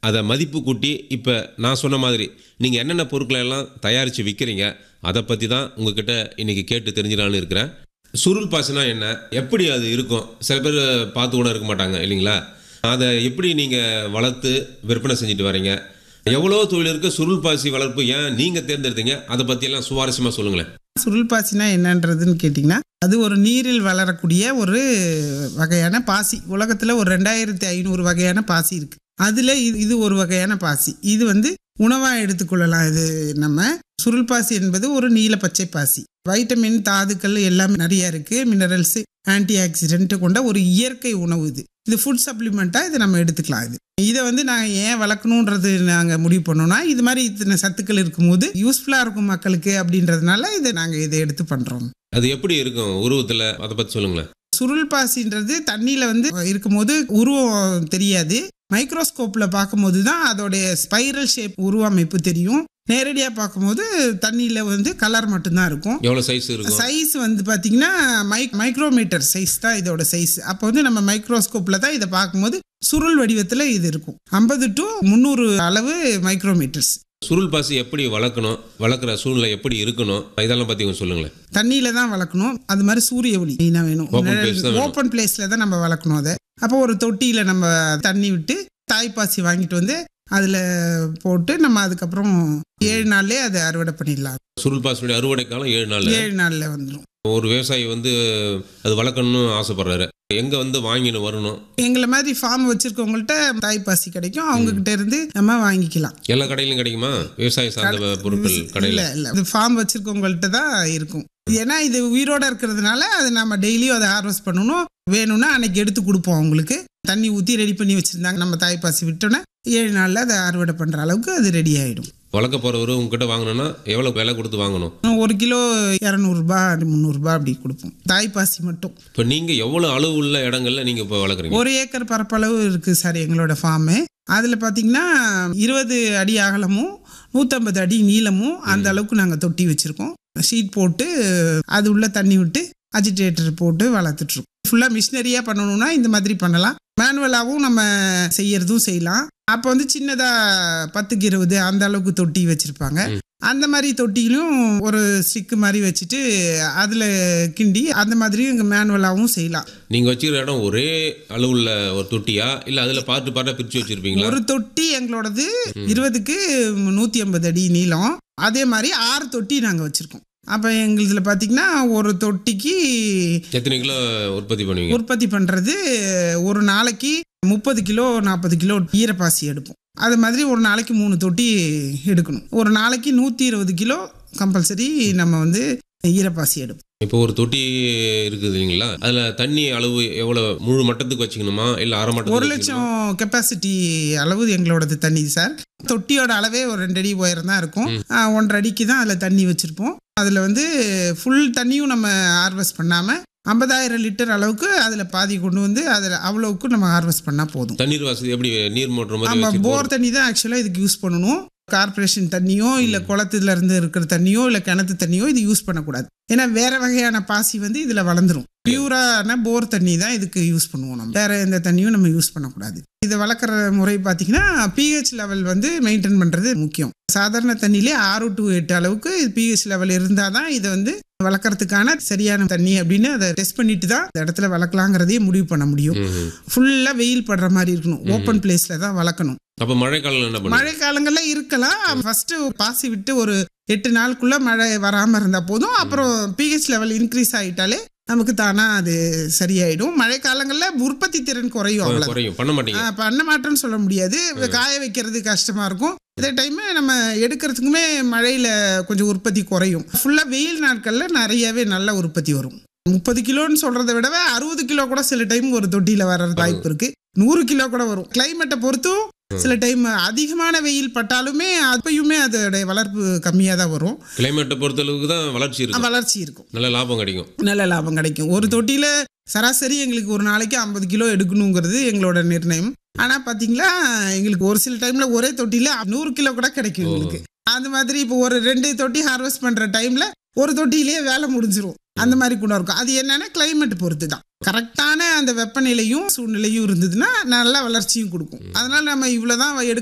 அதை மதிப்பு கூட்டி இப்போ நான் சொன்ன மாதிரி நீங்கள் என்னென்ன பொருட்களை எல்லாம் தயாரித்து விற்கிறீங்க அதை பற்றி தான் உங்ககிட்ட இன்றைக்கி கேட்டு தெரிஞ்சிடலான்னு இருக்கிறேன் சுருள் பாசினா என்ன எப்படி அது இருக்கும் சில பேர் பார்த்து கூட இருக்க மாட்டாங்க இல்லைங்களா அதை எப்படி நீங்கள் வளர்த்து விற்பனை செஞ்சுட்டு வரீங்க எவ்வளோ தொழில் இருக்குது சுருள் பாசி வளர்ப்பு ஏன் நீங்கள் தேர்ந்தெடுத்தீங்க அதை பற்றியெல்லாம் சுவாரஸ்யமாக சொல்லுங்களேன் சுருள் பாசினா என்னன்றதுன்னு கேட்டிங்கன்னா அது ஒரு நீரில் வளரக்கூடிய ஒரு வகையான பாசி உலகத்தில் ஒரு ரெண்டாயிரத்தி ஐநூறு வகையான பாசி இருக்கு அதில் இது இது ஒரு வகையான பாசி இது வந்து உணவாக எடுத்துக்கொள்ளலாம் இது நம்ம சுருள் பாசி என்பது ஒரு நீல பச்சை பாசி வைட்டமின் தாதுக்கள் எல்லாமே நிறைய இருக்கு மினரல்ஸ் ஆன்டி ஆக்சிடென்ட் கொண்ட ஒரு இயற்கை உணவு இது இது ஃபுட் சப்ளிமெண்ட்டாக இதை நம்ம எடுத்துக்கலாம் இது இதை வந்து நாங்கள் ஏன் வளர்க்கணுன்றது நாங்கள் முடிவு பண்ணோம்னா இது மாதிரி இத்தனை சத்துக்கள் இருக்கும்போது யூஸ்ஃபுல்லாக இருக்கும் மக்களுக்கு அப்படின்றதுனால இதை நாங்கள் இதை எடுத்து பண்ணுறோம் அது எப்படி இருக்கும் உருவத்தில் அதை பற்றி சொல்லுங்களேன் சுருள் பாசின்றது தண்ணியில் வந்து இருக்கும்போது உருவம் தெரியாது மைக்ரோஸ்கோப்பில் பார்க்கும்போது தான் அதோடைய ஸ்பைரல் ஷேப் உருவமைப்பு தெரியும் நேரடியாக பார்க்கும்போது தண்ணியில் வந்து கலர் மட்டும்தான் இருக்கும் எவ்வளோ சைஸ் இருக்கும் சைஸ் வந்து பார்த்தீங்கன்னா மைக் மைக்ரோமீட்டர் சைஸ் தான் இதோட சைஸ் அப்போ வந்து நம்ம மைக்ரோஸ்கோப்பில் தான் இதை பார்க்கும்போது சுருள் வடிவத்தில் இது இருக்கும் ஐம்பது டு முந்நூறு அளவு மைக்ரோமீட்டர்ஸ் சுருள் பாசி எப்படி வளர்க்கணும் வளர்க்குற சூழ்நிலை எப்படி இருக்கணும் இதெல்லாம் பற்றி கொஞ்சம் சொல்லுங்களேன் தண்ணியில தான் வளர்க்கணும் அது மாதிரி சூரிய ஒளி மெயினாக வேணும் Open place தான் வேணும். ஓப்பன் பிளேஸில் தான் நம்ம வளர்க்கணும் அதை அப்போ ஒரு தொட்டியில் நம்ம தண்ணி விட்டு தாய்ப்பாசி வாங்கிட்டு வந்து அதில் போட்டு நம்ம அதுக்கப்புறம் ஏழு நாள்லேயே அதை அறுவடை பண்ணிடலாம் சுருள் பாசினுடைய அறுவடை காலம் ஏழு நாள் ஏழு நாளில் வந்துடும் ஒரு விவசாயி வந்து அது வளர்க்கணும்னு ஆசைப்படுறாரு எங்கே வந்து வாங்கின்னு வரணும் எங்களை மாதிரி ஃபார்ம் வச்சிருக்கவங்கள்ட்ட தாய்ப்பாசி கிடைக்கும் அவங்க கிட்ட இருந்து நம்ம வாங்கிக்கலாம் எல்லா கடையிலும் கிடைக்குமா விவசாய சார்ந்த பொருட்கள் கடையில் இல்லை இல்லை இது ஃபார்ம் வச்சிருக்கவங்கள்ட்ட தான் இருக்கும் ஏன்னா இது உயிரோட இருக்கிறதுனால அது நம்ம டெய்லியும் அதை ஹார்வெஸ்ட் பண்ணணும் வேணும்னா அன்னைக்கு எடுத்து கொடுப்போம் அவங்களுக்கு தண்ணி ஊற்றி ரெடி பண்ணி வச்சுருந்தாங்க நம்ம தாய்ப்பாசி விட்டோன்னா ஏழு நாளில் அதை அறுவடை பண்ணுற அளவுக்கு அது ரெடி ஆகிடும் வளர்க்க போகிறவர் உங்ககிட்ட வாங்கணும்னா எவ்வளோ விலை கொடுத்து வாங்கணும் ஒரு கிலோ இரநூறுபா முந்நூறுரூபா அப்படி கொடுப்போம் தாய்ப்பாசி மட்டும் இப்போ நீங்கள் எவ்வளோ அளவு உள்ள இடங்கள்ல நீங்கள் இப்போ வளர்க்குறீங்க ஒரு ஏக்கர் பரப்பளவு இருக்குது சார் எங்களோட ஃபார்மு அதில் பார்த்தீங்கன்னா இருபது அடி அகலமும் நூற்றம்பது அடி நீளமும் அந்த அளவுக்கு நாங்கள் தொட்டி வச்சுருக்கோம் ஷீட் போட்டு அது உள்ள தண்ணி விட்டு அஜிடேட்டர் போட்டு வளர்த்துட்ருக்கோம் ஃபுல்லாக மிஷினரியாக பண்ணணும்னா இந்த மாதிரி பண்ணலாம் மேனுவலாகவும் நம்ம செய்யறதும் செய்யலாம் அப்போ வந்து சின்னதாக பத்துக்கு இருபது அந்த அளவுக்கு தொட்டி வச்சுருப்பாங்க அந்த மாதிரி தொட்டியிலும் ஒரு ஸ்டிக்கு மாதிரி வச்சுட்டு அதில் கிண்டி அந்த மாதிரியும் இங்கே மேனுவலாகவும் செய்யலாம் நீங்கள் வச்சுக்கிற இடம் ஒரே அளவுள்ள ஒரு தொட்டியா இல்லை அதில் பார்த்து பார்ட்டா பிரித்து வச்சுருப்பீங்களா ஒரு தொட்டி எங்களோடது இருபதுக்கு நூற்றி ஐம்பது அடி நீளம் அதே மாதிரி ஆறு தொட்டி நாங்கள் வச்சுருக்கோம் அப்போ எங்களுதுல பார்த்தீங்கன்னா ஒரு தொட்டிக்கு எத்தனை கிலோ உற்பத்தி பண்ணுவீங்க உற்பத்தி பண்ணுறது ஒரு நாளைக்கு முப்பது கிலோ நாற்பது கிலோ ஈரப்பாசி எடுப்போம் அது மாதிரி ஒரு நாளைக்கு மூணு தொட்டி எடுக்கணும் ஒரு நாளைக்கு நூற்றி இருபது கிலோ கம்பல்சரி நம்ம வந்து ஈரப்பாசி எடுப்போம் இப்போ ஒரு தொட்டி இருக்குது இல்லைங்களா அதில் தண்ணி அளவு எவ்வளோ முழு மட்டத்துக்கு வச்சுக்கணுமா இல்லை அரை ஒரு மட்டத்துக்கு லட்சம் கெப்பாசிட்டி அளவு எங்களோடது தண்ணி சார் தொட்டியோட அளவே ஒரு ரெண்டு அடி உயரம் தான் இருக்கும் ஆ, ஒன்றரை அடிக்கு தான் அதில் தண்ணி வச்சுருப்போம் அதில் வந்து ஃபுல் தண்ணியும் நம்ம ஹார்வெஸ்ட் பண்ணாமல் ஐம்பதாயிரம் லிட்டர் அளவுக்கு அதில் பாதி கொண்டு வந்து அதில் அவ்வளவுக்கு நம்ம ஹார்வெஸ்ட் பண்ணால் போதும் தண்ணீர் வசதி எப்படி நீர் மோட்டர் மாதிரி நம்ம வச்சு போர் தண்ணி தான் ஆக்சுவலாக இதுக்கு யூஸ் பண்ணணும் கார்ப்பரேஷன் தண்ணியோ இல்லை குளத்துல இருந்து இருக்கிற தண்ணியோ இல்லை கிணத்து தண்ணியோ இது யூஸ் பண்ணக்கூடாது ஏன்னா வேற வகையான பாசி வந்து இதில் வளர்ந்துரும் பியூரான போர் தண்ணி தான் இதுக்கு யூஸ் பண்ணுவோம் நம்ம வேற எந்த தண்ணியும் நம்ம யூஸ் பண்ணக்கூடாது இதை வளர்க்குற முறை பார்த்தீங்கன்னா பிஹெச் லெவல் வந்து மெயின்டைன் பண்ணுறது முக்கியம் சாதாரண தண்ணியிலே ஆறு டு எட்டு அளவுக்கு பிஹெச் லெவல் இருந்தால் தான் இதை வந்து வளர்க்குறதுக்கான சரியான தண்ணி அப்படின்னு அதை டெஸ்ட் பண்ணிட்டு தான் இந்த இடத்துல வளர்க்கலாங்கிறதையே முடிவு பண்ண முடியும் ம்ஹும். ஃபுல்லாக வெயில் படுற மாதிரி இருக்கணும் ஓப்பன் பிளேஸில் தான் வளர்க்கணும் அப்போ மழைக்காலம் என்ன பண்ணுங்க மழை காலங்கள்ல இருக்கலாம் ஃபர்ஸ்ட் பாசி விட்டு ஒரு எட்டு நாளுக்குள்ள மழை வராம இருந்தா போதும் அப்புறம் பிஹெச் லெவல் இன்க்ரீஸ் ஆயிட்டாலே நமக்கு தானா அது சரியாயிடும் மழை காலங்கள்ல உற்பத்தி திறன் குறையும் அவ்வளவு குறையும் பண்ண மாட்டீங்க ஆ, பண்ண மாட்டோம்னு சொல்ல முடியாது காய வைக்கிறது கஷ்டமா இருக்கும் இதே டைம் நம்ம எடுக்கிறதுக்குமே மழையில கொஞ்சம் உற்பத்தி குறையும் ஃபுல்லா வெயில் நாட்கள்ல நிறையவே நல்ல உற்பத்தி வரும் முப்பது கிலோன்னு சொல்றதை விடவே அறுபது கிலோ கூட சில டைம் ஒரு தொட்டியில வர்ற வாய்ப்பு இருக்கு நூறு கிலோ கூட வரும் கிளைமேட்டை பொறுத்தும் சில டைம் அதிகமான வெயில் பட்டாலுமே அப்பயுமே அதோடைய வளர்ப்பு கம்மியாக தான் வரும் கிளைமேட்டை பொறுத்தளவுக்கு தான் வளர்ச்சி இருக்கும் வளர்ச்சி இருக்கும் நல்ல லாபம் கிடைக்கும் நல்ல லாபம் கிடைக்கும் ஒரு தொட்டியில சராசரி எங்களுக்கு ஒரு நாளைக்கு ஐம்பது கிலோ எடுக்கணுங்கிறது எங்களோட நிர்ணயம் ஆனா பாத்தீங்களா எங்களுக்கு ஒரு சில டைம்ல ஒரே தொட்டியில நூறு கிலோ கூட கிடைக்கும் எங்களுக்கு அந்த மாதிரி இப்போ ஒரு ரெண்டு தொட்டி ஹார்வெஸ்ட் பண்ற டைம்ல ஒரு தொட்டியிலேயே வேலை முடிஞ்சிரும் அந்த மாதிரி கூட இருக்கும் அது என்னன்னா கிளைமேட் பொறுத்து தான் கரெக்டான அந்த வெப்பநிலையும் சூழ்நிலையும் இருந்ததுன்னா நல்ல வளர்ச்சியும் கொடுக்கும் அதனால நம்ம இவ்வளவுதான் எடுக்க